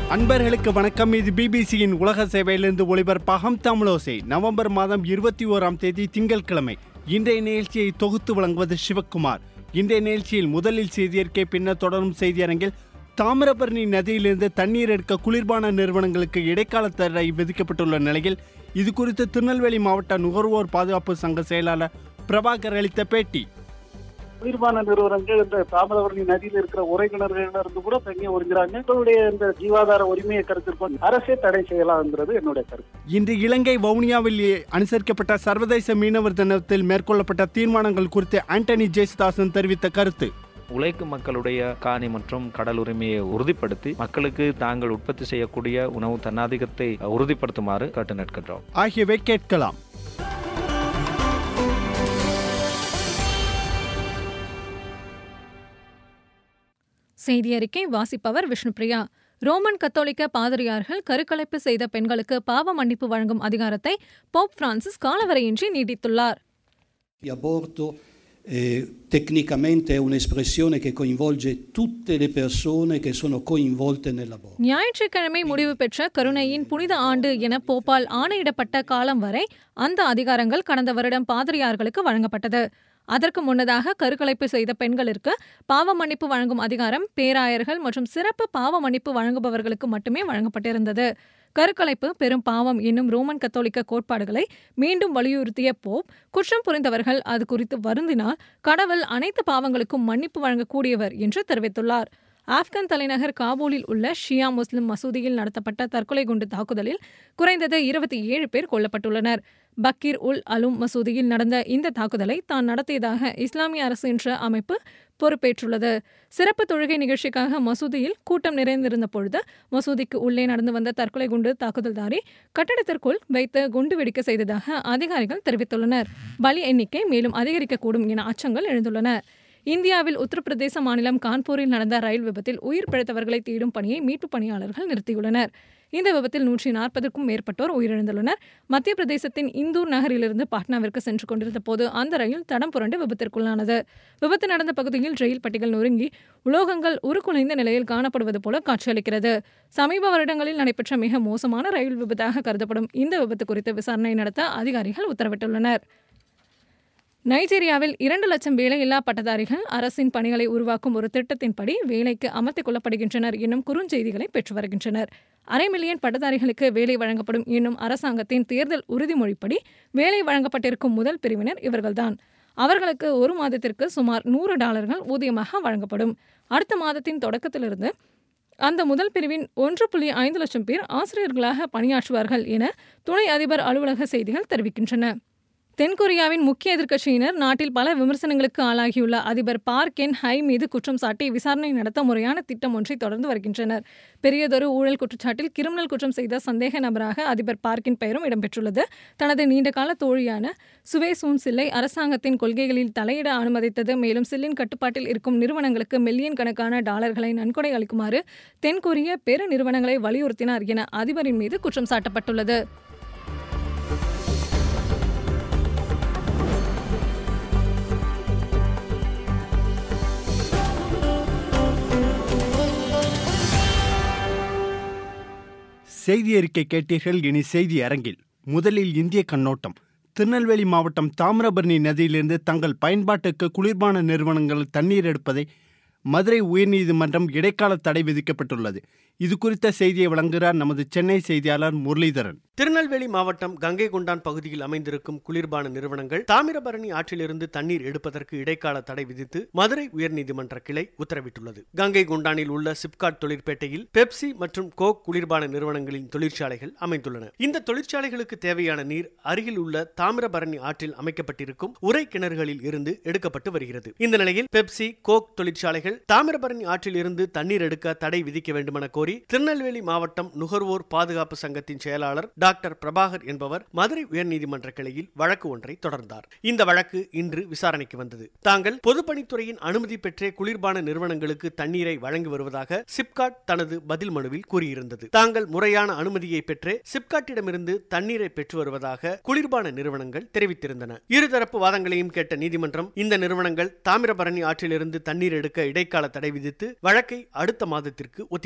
அன்பர்களுக்கு வணக்கம் இது பிபிசியின் உலக சேவையிலிருந்து ஒளிபரப்பாகும் தமிழோசை நவம்பர் மாதம் இருபத்தி ஓராம் தேதி திங்கட்கிழமை இன்றைய நிகழ்ச்சியை தொகுத்து வழங்குவது சிவக்குமார் இன்றைய நிகழ்ச்சியில் முதலில் செய்தியறிக்கை பின்னர் தொடரும் செய்தியரங்கில் தாமிரபரணி நதியிலிருந்து தண்ணீர் எடுக்க குளிர்பான நிறுவனங்களுக்கு இடைக்கால தடை விதிக்கப்பட்டுள்ள நிலையில் இது குறித்து திருநெல்வேலி மாவட்ட நுகர்வோர் பாதுகாப்பு சங்க செயலாளர் பிரபாகர் அளித்த பேட்டி குளிர்பான நிறுவனங்கள் இந்த தாமிரபரணி நதியில் இருக்கிற உரை கிணறுகள்ல இருந்து கூட தண்ணி உறிஞ்சுறாங்க உங்களுடைய இந்த ஜீவாதார உரிமையை கருத்தில் கொண்டு அரசே தடை செய்யலாம்ங்கிறது என்னுடைய கருத்து இன்று இலங்கை வவுனியாவில் அனுசரிக்கப்பட்ட சர்வதேச மீனவர் தினத்தில் மேற்கொள்ளப்பட்ட தீர்மானங்கள் குறித்து ஆண்டனி ஜெயசுதாசன் தெரிவித்த கருத்து உழைக்கும் மக்களுடைய காணி மற்றும் கடல் உரிமையை உறுதிப்படுத்தி மக்களுக்கு தாங்கள் உற்பத்தி செய்யக்கூடிய உணவு தன்னாதிக்கத்தை உறுதிப்படுத்துமாறு கேட்டு நிற்கின்றோம் ஆகியவை கேட்கலாம் செய்தி அறிக்கை வாசிப்பவர் விஷ்ணுபிரியா ரோமன் கத்தோலிக்க பாதிரியார்கள் கருக்கலைப்பு செய்த பெண்களுக்கு பாவ மன்னிப்பு வழங்கும் அதிகாரத்தை போப் பிரான்சிஸ் காலவரையின்றி நீட்டித்துள்ளார் Aborto eh, tecnicamente è un'espressione che coinvolge tutte le persone che sono coinvolte nell'aborto. ஞாயிற்றுக்கிழமை முடிவு பெற்ற கருணையின் புனித ஆண்டு என போப்பால் ஆணையிடப்பட்ட காலம் வரை அந்த அதிகாரங்கள் கடந்த வருடம் பாதிரியார்களுக்கு வழங்கப்பட்டது அதற்கு முன்னதாக கருக்கலைப்பு செய்த பெண்களிற்கு பாவ மன்னிப்பு வழங்கும் அதிகாரம் பேராயர்கள் மற்றும் சிறப்பு பாவ மன்னிப்பு வழங்குபவர்களுக்கு மட்டுமே வழங்கப்பட்டிருந்தது கருக்கலைப்பு பெரும் பாவம் என்னும் ரோமன் கத்தோலிக்க கோட்பாடுகளை மீண்டும் வலியுறுத்திய போப் குற்றம் புரிந்தவர்கள் அது குறித்து வருந்தினால் கடவுள் அனைத்து பாவங்களுக்கும் மன்னிப்பு வழங்கக்கூடியவர் என்று தெரிவித்துள்ளார் ஆப்கான் தலைநகர் காபூலில் உள்ள ஷியா முஸ்லிம் மசூதியில் நடத்தப்பட்ட தற்கொலை குண்டு தாக்குதலில் குறைந்தது இருபத்தி ஏழு பேர் கொல்லப்பட்டுள்ளனர் பக்கீர் உல் அலும் மசூதியில் நடந்த இந்த தாக்குதலை தான் நடத்தியதாக இஸ்லாமிய அரசு என்ற அமைப்பு பொறுப்பேற்றுள்ளது சிறப்பு தொழுகை நிகழ்ச்சிக்காக மசூதியில் கூட்டம் நிறைந்திருந்த பொழுது மசூதிக்கு உள்ளே நடந்து வந்த தற்கொலை குண்டு தாக்குதல்தாரி கட்டடத்திற்குள் வைத்து குண்டு வெடிக்க செய்ததாக அதிகாரிகள் தெரிவித்துள்ளனர் பலி எண்ணிக்கை மேலும் அதிகரிக்கக்கூடும் என அச்சங்கள் எழுந்துள்ளன இந்தியாவில் உத்தரப்பிரதேச மாநிலம் கான்பூரில் நடந்த ரயில் விபத்தில் உயிர் பிழைத்தவர்களை தேடும் பணியை மீட்புப் பணியாளர்கள் நிறுத்தியுள்ளனர் இந்த விபத்தில் நூற்றி நாற்பதுக்கும் மேற்பட்டோர் உயிரிழந்துள்ளனர் மத்திய பிரதேசத்தின் இந்தூர் நகரிலிருந்து பாட்னாவிற்கு சென்று கொண்டிருந்த போது அந்த ரயில் தடம் புரண்டு விபத்திற்குள்ளானது விபத்து நடந்த பகுதியில் ரயில் பட்டிகள் நொறுங்கி உலோகங்கள் உருக்குலைந்த நிலையில் காணப்படுவது போல காட்சியளிக்கிறது சமீப வருடங்களில் நடைபெற்ற மிக மோசமான ரயில் விபத்தாக கருதப்படும் இந்த விபத்து குறித்து விசாரணை நடத்த அதிகாரிகள் உத்தரவிட்டுள்ளனர் நைஜீரியாவில் இரண்டு லட்சம் வேலையில்லா பட்டதாரிகள் அரசின் பணிகளை உருவாக்கும் ஒரு திட்டத்தின்படி வேலைக்கு அமர்த்திக் கொள்ளப்படுகின்றனர் என்னும் குறுஞ்செய்திகளை பெற்று வருகின்றனர் அரை மில்லியன் பட்டதாரிகளுக்கு வேலை வழங்கப்படும் என்னும் அரசாங்கத்தின் தேர்தல் உறுதிமொழிப்படி வேலை வழங்கப்பட்டிருக்கும் முதல் பிரிவினர் இவர்கள்தான் அவர்களுக்கு ஒரு மாதத்திற்கு சுமார் நூறு டாலர்கள் ஊதியமாக வழங்கப்படும் அடுத்த மாதத்தின் தொடக்கத்திலிருந்து அந்த முதல் பிரிவின் ஒன்று புள்ளி ஐந்து லட்சம் பேர் ஆசிரியர்களாக பணியாற்றுவார்கள் என துணை அதிபர் அலுவலக செய்திகள் தெரிவிக்கின்றன தென்கொரியாவின் முக்கிய எதிர்க்கட்சியினர் நாட்டில் பல விமர்சனங்களுக்கு ஆளாகியுள்ள அதிபர் பார்க் என் ஹை மீது குற்றம் சாட்டி விசாரணை நடத்த முறையான திட்டம் ஒன்றை தொடர்ந்து வருகின்றனர் பெரியதொரு ஊழல் குற்றச்சாட்டில் கிரிமினல் குற்றம் செய்த சந்தேக நபராக அதிபர் பார்க்கின் பெயரும் இடம்பெற்றுள்ளது தனது நீண்டகால தோழியான சுவே சூன் சில்லை அரசாங்கத்தின் கொள்கைகளில் தலையிட அனுமதித்தது மேலும் சில்லின் கட்டுப்பாட்டில் இருக்கும் நிறுவனங்களுக்கு மில்லியன் கணக்கான டாலர்களை நன்கொடை அளிக்குமாறு தென்கொரிய பெரு நிறுவனங்களை வலியுறுத்தினார் என அதிபரின் மீது குற்றம் சாட்டப்பட்டுள்ளது செய்தி அறிக்கை கேட்டீர்கள் இனி செய்தி அரங்கில் முதலில் இந்திய கண்ணோட்டம் திருநெல்வேலி மாவட்டம் தாமிரபரணி நதியிலிருந்து தங்கள் பயன்பாட்டுக்கு குளிர்பான நிறுவனங்கள் தண்ணீர் எடுப்பதை மதுரை உயர்நீதிமன்றம் இடைக்கால தடை விதிக்கப்பட்டுள்ளது இது குறித்த செய்தியை வழங்குகிறார் நமது சென்னை செய்தியாளர் முரளிதரன் திருநெல்வேலி மாவட்டம் கங்கை கொண்டான் பகுதியில் அமைந்திருக்கும் குளிர்பான நிறுவனங்கள் தாமிரபரணி ஆற்றிலிருந்து தண்ணீர் எடுப்பதற்கு இடைக்கால தடை விதித்து மதுரை உயர்நீதிமன்ற கிளை உத்தரவிட்டுள்ளது கங்கை கொண்டானில் உள்ள சிப்காட் தொழிற்பேட்டையில் பெப்சி மற்றும் கோக் குளிர்பான நிறுவனங்களின் தொழிற்சாலைகள் அமைந்துள்ளன இந்த தொழிற்சாலைகளுக்கு தேவையான நீர் அருகில் உள்ள தாமிரபரணி ஆற்றில் அமைக்கப்பட்டிருக்கும் உரை கிணறுகளில் இருந்து எடுக்கப்பட்டு வருகிறது இந்த நிலையில் பெப்சி கோக் தொழிற்சாலைகள் தாமிரபரணி ஆற்றில் இருந்து தண்ணீர் எடுக்க தடை விதிக்க வேண்டுமென கோரி திருநெல்வேலி மாவட்டம் நுகர்வோர் பாதுகாப்பு சங்கத்தின் செயலாளர் டாக்டர் பிரபாகர் என்பவர் மதுரை உயர்நீதிமன்ற கிளையில் வழக்கு ஒன்றை தொடர்ந்தார் இந்த வழக்கு இன்று விசாரணைக்கு வந்தது தாங்கள் பொதுப்பணித்துறையின் அனுமதி பெற்றே குளிர்பான நிறுவனங்களுக்கு தண்ணீரை வழங்கி வருவதாக சிப்காட் தனது பதில் மனுவில் கூறியிருந்தது தாங்கள் முறையான அனுமதியை பெற்றே சிப்காட்டிடமிருந்து தண்ணீரை பெற்று வருவதாக குளிர்பான நிறுவனங்கள் தெரிவித்திருந்தன இருதரப்பு வாதங்களையும் கேட்ட நீதிமன்றம் இந்த நிறுவனங்கள் தாமிரபரணி ஆற்றிலிருந்து தண்ணீர் எடுக்க இடைக்கால தடை விதித்து வழக்கை அடுத்த மாதத்திற்கு ஒத்திவைத்துள்ளது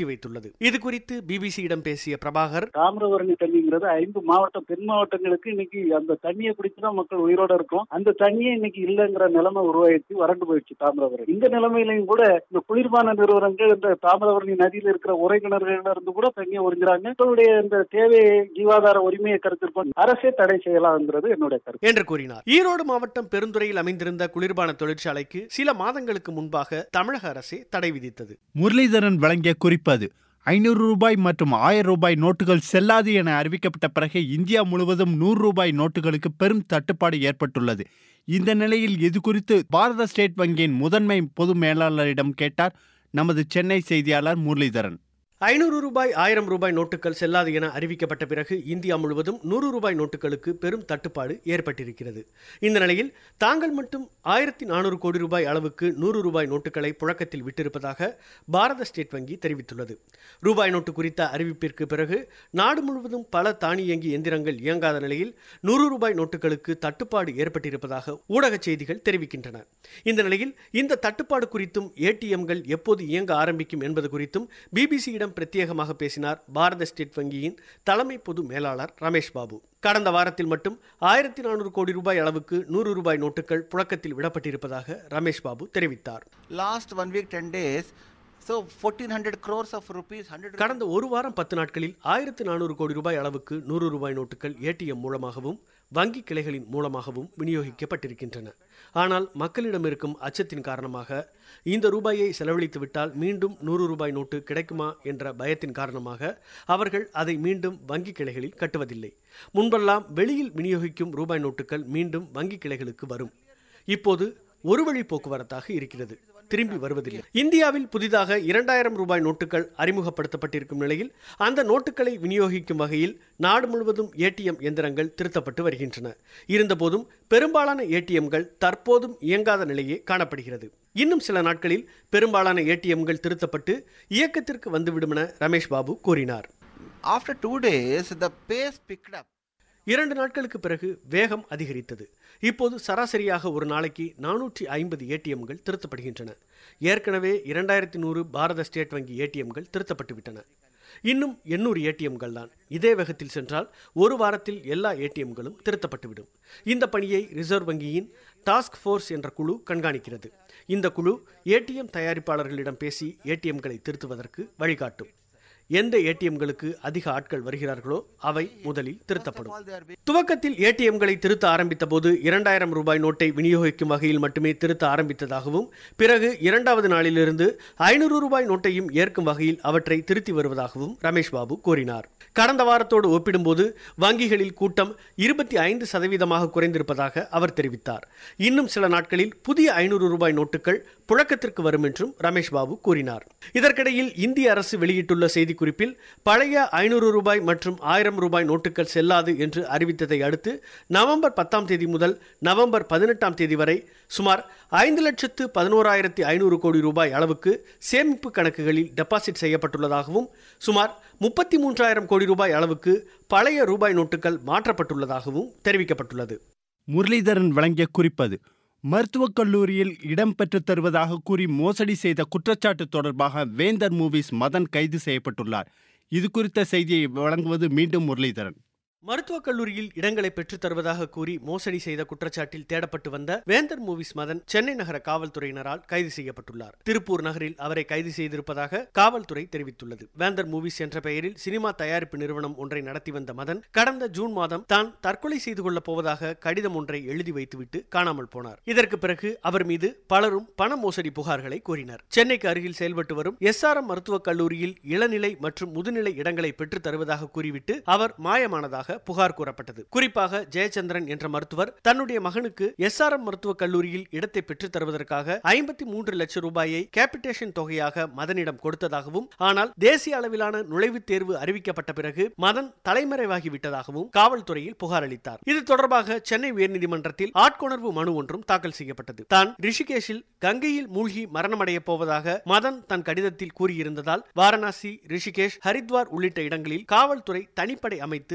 இது குறித்து பிபிசியிடம் பேசிய பிரபாகர் தாமிரபரணி தண்ணிங்கிறது ஐந்து மாவட்டம் தென் மாவட்டங்களுக்கு இன்னைக்கு அந்த தண்ணியை குடிச்சுதான் மக்கள் உயிரோட இருக்கும் அந்த தண்ணியே இன்னைக்கு இல்லைங்கிற நிலைமை உருவாயிடுச்சு வறண்டு போயிடுச்சு தாமிரபரணி இந்த நிலைமையிலையும் கூட இந்த குளிர்பான நிறுவனங்கள் இந்த தாமிரபரணி நதியில இருக்கிற உரை கிணறுகள்ல இருந்து கூட தண்ணியை உறிஞ்சுறாங்க மக்களுடைய இந்த தேவையை ஜீவாதார உரிமையை கருத்தில் கொண்டு அரசே தடை செய்யலாம்ங்கிறது என்னுடைய கருத்து என்று கூறினார் ஈரோடு மாவட்டம் பெருந்துறையில் அமைந்திருந்த குளிர்பான தொழிற்சாலைக்கு சில மாதங்களுக்கு முன்பாக தமிழக அரசே தடை விதித்தது முரளிதரன் வழங்கிய குறிப்பது ஐநூறு ரூபாய் மற்றும் ஆயிரம் ரூபாய் நோட்டுகள் செல்லாது என அறிவிக்கப்பட்ட பிறகு இந்தியா முழுவதும் நூறு ரூபாய் நோட்டுகளுக்கு பெரும் தட்டுப்பாடு ஏற்பட்டுள்ளது இந்த நிலையில் இது குறித்து பாரத ஸ்டேட் வங்கியின் முதன்மை பொது மேலாளரிடம் கேட்டார் நமது சென்னை செய்தியாளர் முரளிதரன் ஐநூறு ரூபாய் ஆயிரம் ரூபாய் நோட்டுகள் செல்லாது என அறிவிக்கப்பட்ட பிறகு இந்தியா முழுவதும் நூறு ரூபாய் நோட்டுகளுக்கு பெரும் தட்டுப்பாடு ஏற்பட்டிருக்கிறது இந்த நிலையில் தாங்கள் மட்டும் ஆயிரத்தி நானூறு கோடி ரூபாய் அளவுக்கு நூறு ரூபாய் நோட்டுகளை புழக்கத்தில் விட்டிருப்பதாக பாரத ஸ்டேட் வங்கி தெரிவித்துள்ளது ரூபாய் நோட்டு குறித்த அறிவிப்பிற்கு பிறகு நாடு முழுவதும் பல தானியங்கி எந்திரங்கள் இயங்காத நிலையில் நூறு ரூபாய் நோட்டுகளுக்கு தட்டுப்பாடு ஏற்பட்டிருப்பதாக ஊடக செய்திகள் தெரிவிக்கின்றன இந்த நிலையில் இந்த தட்டுப்பாடு குறித்தும் ஏடிஎம்கள் எப்போது இயங்க ஆரம்பிக்கும் என்பது குறித்தும் பிபிசியிடம் பிரத்யேகமாக பேசினார் பாரத ஸ்டேட் வங்கியின் தலைமை பொது மேலாளர் ரமேஷ் பாபு கடந்த வாரத்தில் மட்டும் ஆயிரத்தி நானூறு கோடி ரூபாய் அளவுக்கு நூறு ரூபாய் நோட்டுகள் புழக்கத்தில் விடப்பட்டிருப்பதாக ரமேஷ் பாபு தெரிவித்தார் last one week 10 days so 1400 crores of rupees 100 கடந்த ஒரு வாரம் பத்து நாட்களில் ஆயிரத்து நானூறு கோடி ரூபாய் அளவுக்கு நூறு ரூபாய் நோட்டுகள் ஏடிஎம் மூலமாகவும் வங்கி கிளைகளின் மூலமாகவும் விநியோகிக்கப்பட்டிருக்கின்றன ஆனால் மக்களிடம் இருக்கும் அச்சத்தின் காரணமாக இந்த ரூபாயை செலவழித்து விட்டால் மீண்டும் நூறு ரூபாய் நோட்டு கிடைக்குமா என்ற பயத்தின் காரணமாக அவர்கள் அதை மீண்டும் வங்கி கிளைகளில் கட்டுவதில்லை முன்பெல்லாம் வெளியில் விநியோகிக்கும் ரூபாய் நோட்டுகள் மீண்டும் வங்கி கிளைகளுக்கு வரும் இப்போது ஒரு வழி போக்குவரத்தாக இருக்கிறது திரும்பி வருவதில்லை இந்தியாவில் புதிதாக இரண்டாயிரம் ரூபாய் நோட்டுகள் அறிமுகப்படுத்தப்பட்டிருக்கும் நிலையில் அந்த நோட்டுகளை விநியோகிக்கும் வகையில் நாடு முழுவதும் ஏடிஎம் எந்திரங்கள் திருத்தப்பட்டு வருகின்றன இருந்தபோதும் பெரும்பாலான ஏடிஎம்கள் தற்போதும் இயங்காத நிலையே காணப்படுகிறது இன்னும் சில நாட்களில் பெரும்பாலான ஏடிஎம்கள் திருத்தப்பட்டு இயக்கத்திற்கு வந்துவிடும் என ரமேஷ் பாபு கூறினார் after 2 days the pace picked up இரண்டு நாட்களுக்கு பிறகு வேகம் அதிகரித்தது இப்போது சராசரியாக ஒரு நாளைக்கு நானூற்றி ஐம்பது ஏடிஎம்கள் திருத்தப்படுகின்றன ஏற்கனவே இரண்டாயிரத்தி நூறு பாரத ஸ்டேட் வங்கி ஏடிஎம்கள் திருத்தப்பட்டு விட்டன இன்னும் எண்ணூறு ஏடிஎம்கள் தான் இதே வேகத்தில் சென்றால் ஒரு வாரத்தில் எல்லா ஏடிஎம்களும் திருத்தப்பட்டுவிடும் இந்த பணியை ரிசர்வ் வங்கியின் டாஸ்க் ஃபோர்ஸ் என்ற குழு கண்காணிக்கிறது இந்த குழு ஏடிஎம் தயாரிப்பாளர்களிடம் பேசி ஏடிஎம்களை திருத்துவதற்கு வழிகாட்டும் எந்த ஏடிஎம்களுக்கு அதிக ஆட்கள் வருகிறார்களோ அவை முதலில் திருத்தப்படும் all they are being துவக்கத்தில் ஏடிஎம்களை திருத்த ஆரம்பித்த போது இரண்டாயிரம் ரூபாய் நோட்டை விநியோகிக்கும் வகையில் மட்டுமே திருத்த ஆரம்பித்ததாகவும் பிறகு இரண்டாவது நாளிலிருந்து ஐநூறு ரூபாய் நோட்டையும் ஏற்கும் வகையில் அவற்றை திருத்தி வருவதாகவும் ரமேஷ் பாபு கூறினார் கடந்த வாரத்தோடு ஒப்பிடும்போது வங்கிகளில் கூட்டம் இருபத்தி ஐந்து சதவீதமாக குறைந்திருப்பதாக அவர் தெரிவித்தார் இன்னும் சில நாட்களில் புதிய ஐநூறு ரூபாய் நோட்டுகள் புழக்கத்திற்கு வரும் என்றும் ரமேஷ் பாபு கூறினார் இதற்கிடையில் இந்திய அரசு வெளியிட்டுள்ள செய்திக்குறிப்பில் பழைய ஐநூறு ரூபாய் மற்றும் ஆயிரம் ரூபாய் நோட்டுகள் செல்லாது என்று அறிவித்ததை அடுத்து நவம்பர் பத்தாம் தேதி முதல் நவம்பர் பதினெட்டாம் தேதி வரை சுமார் ஐந்து லட்சத்து பதினோராயிரத்தி ஐநூறு கோடி ரூபாய் அளவுக்கு சேமிப்பு கணக்குகளில் டெபாசிட் செய்யப்பட்டுள்ளதாகவும் சுமார் முப்பத்தி மூன்றாயிரம் கோடி ரூபாய் அளவுக்கு பழைய ரூபாய் நோட்டுகள் மாற்றப்பட்டுள்ளதாகவும் தெரிவிக்கப்பட்டுள்ளது முரளிதரன் வழங்கிய குறிப்பது மருத்துவக் கல்லூரியில் இடம் பெற்றுத் தருவதாக கூறி மோசடி செய்த குற்றச்சாட்டு தொடர்பாக வேந்தர் மூவிஸ் மதன் கைது செய்யப்பட்டுள்ளார் இது குறித்த செய்தியை வழங்குவது மீண்டும் முரளிதரன் மருத்துவக் கல்லூரியில் இடங்களை பெற்றுத் தருவதாக கூறி மோசடி செய்த குற்றச்சாட்டில் தேடப்பட்டு வந்த வேந்தர் மூவிஸ் மதன் சென்னை நகர காவல்துறையினரால் கைது செய்யப்பட்டுள்ளார் திருப்பூர் நகரில் அவரை கைது செய்திருப்பதாக காவல்துறை தெரிவித்துள்ளது வேந்தர் மூவிஸ் என்ற பெயரில் சினிமா தயாரிப்பு நிறுவனம் ஒன்றை நடத்தி வந்த மதன் கடந்த ஜூன் மாதம் தான் தற்கொலை செய்து கொள்ளப் போவதாக கடிதம் ஒன்றை எழுதி வைத்துவிட்டு காணாமல் போனார் இதற்கு பிறகு அவர் மீது பலரும் பண மோசடி புகார்களை கூறினர் சென்னைக்கு அருகில் செயல்பட்டு வரும் எஸ்ஆர்எம் மருத்துவக் கல்லூரியில் இளநிலை மற்றும் முதுநிலை இடங்களை பெற்றுத் தருவதாக கூறிவிட்டு அவர் மாயமானதாக புகார் கூறப்பட்டது குறிப்பாக ஜெயச்சந்திரன் என்ற மருத்துவர் தன்னுடைய மகனுக்கு எஸ்ஆர்எம் மருத்துவக் கல்லூரியில் இடத்தை பெற்றுத் தருவதற்காக ஐம்பத்தி மூன்று லட்சம் ரூபாயை கேபிடேஷன் தொகையாக மதனிடம் கொடுத்ததாகவும் ஆனால் தேசிய அளவிலான நுழைவுத் தேர்வு அறிவிக்கப்பட்ட பிறகு மதன் தலைமறைவாகி விட்டதாகவும் காவல்துறையில் புகார் அளித்தார் இது தொடர்பாக சென்னை உயர்நீதிமன்றத்தில் ஆட்கொணர்வு மனு ஒன்றும் தாக்கல் செய்யப்பட்டது தான் ரிஷிகேஷில் கங்கையில் மூழ்கி மரணமடைய போவதாக மதன் தன் கடிதத்தில் கூறியிருந்ததால் வாரணாசி ரிஷிகேஷ் ஹரித்வார் உள்ளிட்ட இடங்களில் காவல்துறை தனிப்படை அமைத்து அவரை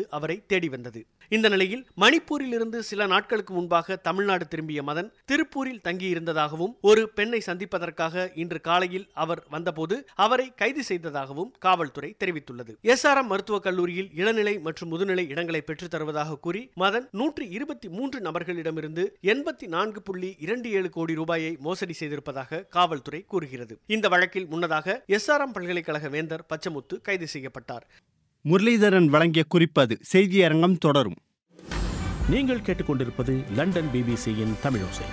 தேடி வந்தது இந்த நிலையில் மணிப்பூரில் இருந்து சில நாட்களுக்கு முன்பாக தமிழ்நாடு திரும்பிய மதன் திருப்பூரில் தங்கியிருந்ததாகவும் ஒரு பெண்ணை சந்திப்பதற்காக இன்று காலையில் அவர் வந்தபோது அவரை கைது செய்ததாகவும் காவல்துறை தெரிவித்துள்ளது எஸ்ஆர்எம் மருத்துவக் கல்லூரியில் இளநிலை மற்றும் முதுநிலை இடங்களை பெற்றுத் தருவதாக கூறி மதன் நூற்றி இருபத்தி மூன்று நபர்களிடமிருந்து எண்பத்தி நான்கு புள்ளி இரண்டு ஏழு கோடி ரூபாயை மோசடி செய்திருப்பதாக காவல்துறை கூறுகிறது இந்த வழக்கில் முன்னதாக எஸ்ஆர்எம் பல்கலைக்கழக வேந்தர் பச்சமுத்து கைது செய்யப்பட்டார் முரளிதரன் வழங்கிய குறிப்பது செய்தியரங்கம் தொடரும் நீங்கள் கேட்டுக்கொண்டிருப்பது லண்டன் பிபிசியின் தமிழோசை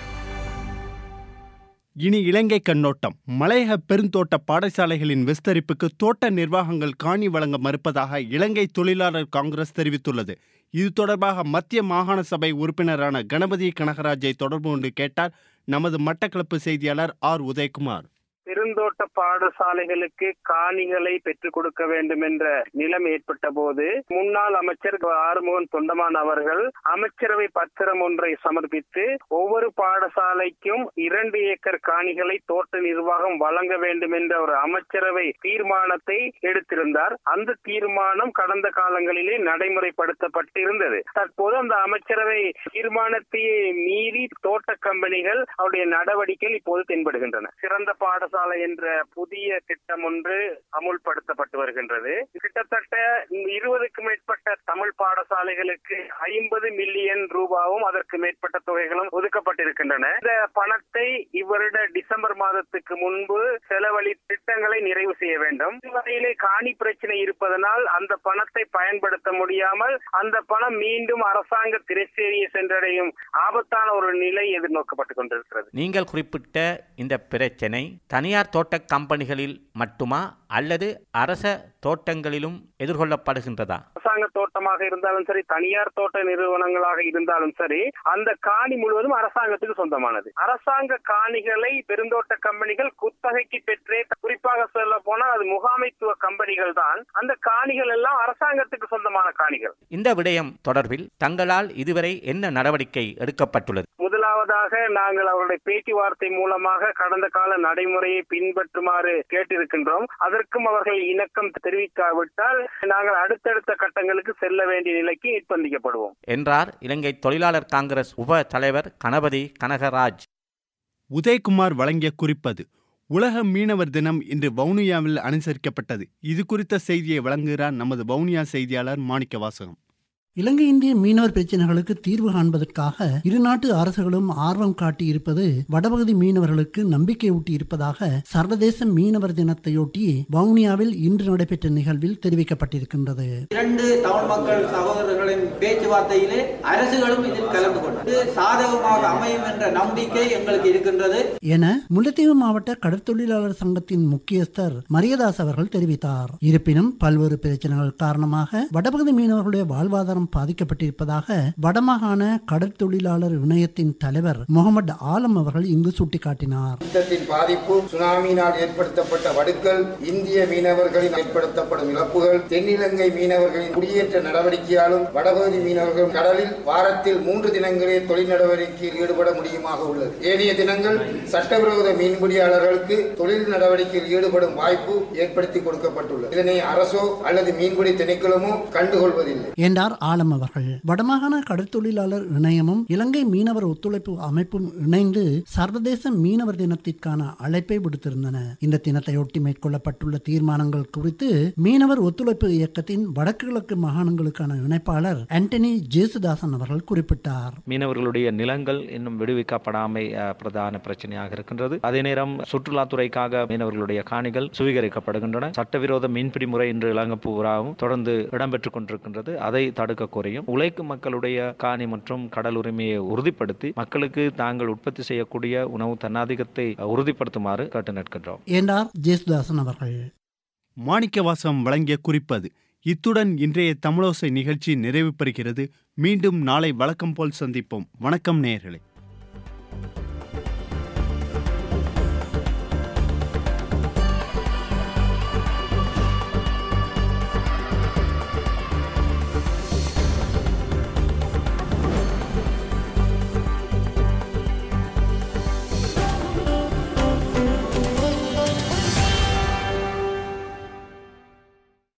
இனி இலங்கை கண்ணோட்டம் மலையக பெருந்தோட்ட பாடசாலைகளின் விஸ்தரிப்புக்கு தோட்ட நிர்வாகங்கள் காணி வழங்க மறுப்பதாக இலங்கை தொழிலாளர் காங்கிரஸ் தெரிவித்துள்ளது இது தொடர்பாக மத்திய மாகாண சபை உறுப்பினரான கணபதி கனகராஜை தொடர்பு கொண்டு கேட்டார் நமது மட்டக்களப்பு செய்தியாளர் ஆர் உதயகுமார் பெருந்தோட்ட பாடசாலைகளுக்கு காணிகளை பெற்றுக் கொடுக்க வேண்டும் என்ற நிலம் ஏற்பட்ட போது முன்னாள் அமைச்சர் ஆறுமுகன் தொண்டமான் அவர்கள் அமைச்சரவை பத்திரம் ஒன்றை சமர்ப்பித்து ஒவ்வொரு பாடசாலைக்கும் இரண்டு ஏக்கர் காணிகளை தோட்ட நிர்வாகம் வழங்க வேண்டும் என்ற ஒரு அமைச்சரவை தீர்மானத்தை எடுத்திருந்தார் அந்த தீர்மானம் கடந்த காலங்களிலே நடைமுறைப்படுத்தப்பட்டிருந்தது தற்போது அந்த அமைச்சரவை தீர்மானத்தை மீறி தோட்ட கம்பெனிகள் அவருடைய நடவடிக்கைகள் இப்போது தென்படுகின்றன சிறந்த பாடசாலை பாடசாலை என்ற புதிய திட்டம் ஒன்று அமுல்படுத்தப்பட்டு வருகின்றது கிட்டத்தட்ட இருபதுக்கும் மேற்பட்ட தமிழ் பாடசாலைகளுக்கு ஐம்பது மில்லியன் ரூபாவும் அதற்கு மேற்பட்ட தொகைகளும் ஒதுக்கப்பட்டிருக்கின்றன இந்த பணத்தை இவ்வருட டிசம்பர் மாதத்துக்கு முன்பு செலவழி திட்டங்களை நிறைவு செய்ய வேண்டும் இதுவரையிலே காணி பிரச்சனை இருப்பதனால் அந்த பணத்தை பயன்படுத்த முடியாமல் அந்த பணம் மீண்டும் அரசாங்க திரைச்சேரியை சென்றடையும் ஆபத்தான ஒரு நிலை எதிர்நோக்கப்பட்டுக் கொண்டிருக்கிறது நீங்கள் குறிப்பிட்ட இந்த பிரச்சனை தனியார் தோட்ட கம்பெனிகளில் மட்டுமா அல்லது அரச தோட்டங்களிலும் எதிர்கொள்ளப்படுகின்றதா அரசாங்க தோட்டமாக இருந்தாலும் சரி தனியார் தோட்ட நிறுவனங்களாக இருந்தாலும் சரி அந்த காணி முழுவதும் அரசாங்கத்துக்கு சொந்தமானது அரசாங்க காணிகளை பெருந்தோட்ட கம்பெனிகள் குத்தகைக்கு பெற்றே குறிப்பாக சொல்ல போனால் அது முகாமைத்துவ கம்பெனிகள் தான் அந்த காணிகள் எல்லாம் அரசாங்கத்துக்கு சொந்தமான காணிகள் இந்த விடயம் தொடர்பில் தங்களால் இதுவரை என்ன நடவடிக்கை எடுக்கப்பட்டுள்ளது முதலாவதாக நாங்கள் அவருடைய பேச்சுவார்த்தை மூலமாக கடந்த கால நடைமுறையை பின்பற்றுமாறு கேட்டிருக்கின்றோம் அதற்கும் அவர்கள் இணக்கம் தெரிவிக்காவிட்டால் நாங்கள் அடுத்தடுத்த கட்டங்களுக்கு செல்ல வேண்டிய நிலைக்கு நிர்பந்திக்கப்படுவோம் என்றார் இலங்கை தொழிலாளர் காங்கிரஸ் உப தலைவர் கணபதி கனகராஜ் உதயகுமார் வழங்கிய குறிப்பது உலக மீனவர் தினம் இன்று வவுனியாவில் அனுசரிக்கப்பட்டது இது குறித்த செய்தியை வழங்குகிறார் நமது வவுனியா செய்தியாளர் மாணிக்க வாசகம் இலங்கை இந்திய மீனவர் பிரச்சனைகளுக்கு தீர்வு காண்பதற்காக இரு நாட்டு அரசுகளும் ஆர்வம் காட்டி இருப்பது வடபகுதி மீனவர்களுக்கு நம்பிக்கை ஊட்டி இருப்பதாக சர்வதேச மீனவர் தினத்தையொட்டி வவுனியாவில் இன்று நடைபெற்ற நிகழ்வில் தெரிவிக்கப்பட்டிருக்கின்றது இரண்டு தமிழ் மக்கள் சகோதரர்களின் பேச்சுவார்த்தையிலே அரசுகளும் இதில் கலந்து கொண்டது சாதகமாக அமையும் என்ற நம்பிக்கை எங்களுக்கு இருக்கின்றது என முல்லைத்தீவு மாவட்ட கடற்தொழிலாளர் சங்கத்தின் முக்கியஸ்தர் மரியதாஸ் அவர்கள் தெரிவித்தார் இருப்பினும் பல்வேறு பிரச்சனைகள் காரணமாக வடபகுதி மீனவர்களுடைய வாழ்வாதாரம் பொருளாதாரம் பாதிக்கப்பட்டிருப்பதாக வடமாகாண கடற்தொழிலாளர் இணையத்தின் தலைவர் முகமது ஆலம் அவர்கள் இங்கு சுட்டிக்காட்டினார் யுத்தத்தின் பாதிப்பு சுனாமியினால் ஏற்படுத்தப்பட்ட வடுக்கள் இந்திய மீனவர்களின் ஏற்படுத்தப்படும் இழப்புகள் தென்னிலங்கை மீனவர்களின் குடியேற்ற நடவடிக்கையாலும் வடபகுதி மீனவர்கள் கடலில் வாரத்தில் மூன்று தினங்களே தொழில் நடவடிக்கையில் ஈடுபட முடியுமாக உள்ளது ஏனைய தினங்கள் சட்டவிரோத மீன்பிடியாளர்களுக்கு தொழில் நடவடிக்கையில் ஈடுபடும் வாய்ப்பு ஏற்படுத்தி கொடுக்கப்பட்டுள்ளது இதனை அரசோ அல்லது மீன்பிடி திணைக்களமோ கண்டுகொள்வதில்லை என்றார் ஆலம் அவர்கள் வடமாகாண கடற்தொழிலாளர் இணையமும் இலங்கை மீனவர் ஒத்துழைப்பு அமைப்பும் இணைந்து சர்வதேச மீனவர் தினத்திற்கான அழைப்பை விடுத்திருந்தன இந்த தினத்தையொட்டி மேற்கொள்ளப்பட்டுள்ள தீர்மானங்கள் குறித்து மீனவர் ஒத்துழைப்பு இயக்கத்தின் வடக்கு கிழக்கு மாகாணங்களுக்கான இணைப்பாளர் ஆண்டனி ஜேசுதாசன் அவர்கள் குறிப்பிட்டார் மீனவர்களுடைய நிலங்கள் இன்னும் விடுவிக்கப்படாமை அஹ், பிரதான பிரச்சனையாக இருக்கின்றது அதே நேரம் சுற்றுலாத்துறைக்காக மீனவர்களுடைய காணிகள் சுவீகரிக்கப்படுகின்றன சட்டவிரோத மீன்பிடி முறை இன்று இலங்கை பூராவும் தொடர்ந்து இடம்பெற்றுக் கொண்டிருக்கின்றது அதை தடுக்க கோரியும் உழைக்கும் மக்களுடைய காணி மற்றும் கடல் உரிமையை உறுதிப்படுத்தி மக்களுக்கு தாங்கள் உற்பத்தி செய்யக்கூடிய உணவு தன்னாதிக்கத்தை உறுதிப்படுத்துமாறு கேட்டு நிற்கின்றோம் என்றார் ஜேசுதாசன் அவர்கள் மாணிக்கவாசம் வழங்கிய குறிப்பது இத்துடன் இன்றைய தமிழோசை நிகழ்ச்சி நிறைவு பெறுகிறது மீண்டும் நாளை வழக்கம் போல் சந்திப்போம் வணக்கம் நேயர்களே